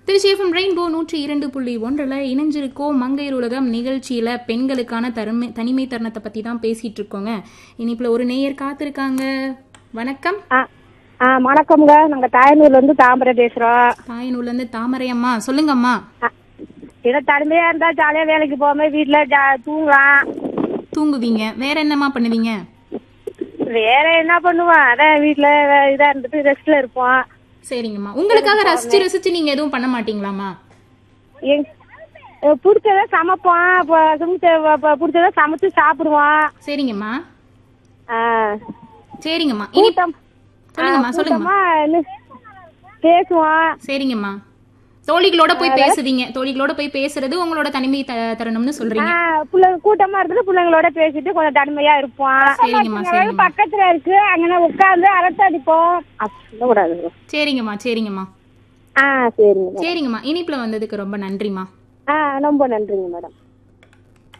Trichy FM rainbow நூற்றி இரண்டு புள்ளி ஒன்றில் இணைஞ்சிருக்கோம் மங்கையர் உலகம் நிகழ்ச்சியில பெண்களுக்கான தருமை தனிமை தருணத்தை பத்தி தான் பேசிட்டு இருக்கோங்க இனிப்புல ஒரு நேயர் காத்திருக்காங்க வணக்கம் ஆ ஆ வணக்கம்ங்க நாங்க தாயனூர்ல இருந்து தாம்பரை பேசுறோம் தாயனூர்ல இருந்து தாமரை அம்மா சொல்லுங்கம்மா ஆ, இதை தனிமையா இருந்தா ஜாலியா வேலைக்கு போகாம வீட்டுல ஜா- தூங்கலாம் தூங்குவீங்க வேற என்னம்மா பண்ணுவீங்க வேற என்ன பண்ணுவோம் அதான் வீட்டுல வே- இதா இருந்துட்டு ரெஸ்ட்ல இருப்போம் சரிங்கம்மா உங்களுக்காக ரசிச்சு ரசிச்சு நீங்க எதுவும் பண்ண மாட்டீங்களாம்மா எங் அஹ் பிடிச்சத சமைப்போம் இப்போ சமைச்ச- இப்போ பிடிச்சத சமைச்சு சாப்பிடுவோம் சரிங்கம்மா ஆ, சரிங்கம்மா இனி கூட்டம் சொல்லுங்கம்மா சொல்லுங்கம்மா கூட்டமா இன்னும் பேசுவோம் சரிங்கம்மா தோழிகளோட போய் பேசுதீங்க தோழிகளோட போய் பேசுறது உங்களோட தனிமை த- தருணம்னு ஆ, சொல்றீங்க பிள்ளைங்க கூட்டமா இருந்துட்டு பிள்ளைங்களோட பேசிட்டு கொஞ்சம் தனிமையா இருப்போம் சரிங்கம்மா சரிங்கம்மா பக்கத்துல இருக்கு அங்கே உட்காந்து அரட்டை அடிப்போம் அப்படி சொல்லக்கூடாது சரிங்கம்மா சரிங்கம்மா ஆ சரிங்க சரிங்கம்மா இனிப்புல வந்ததுக்கு ரொம்ப நன்றிம்மா ஆ ரொம்ப நன்றிங்க மேடம்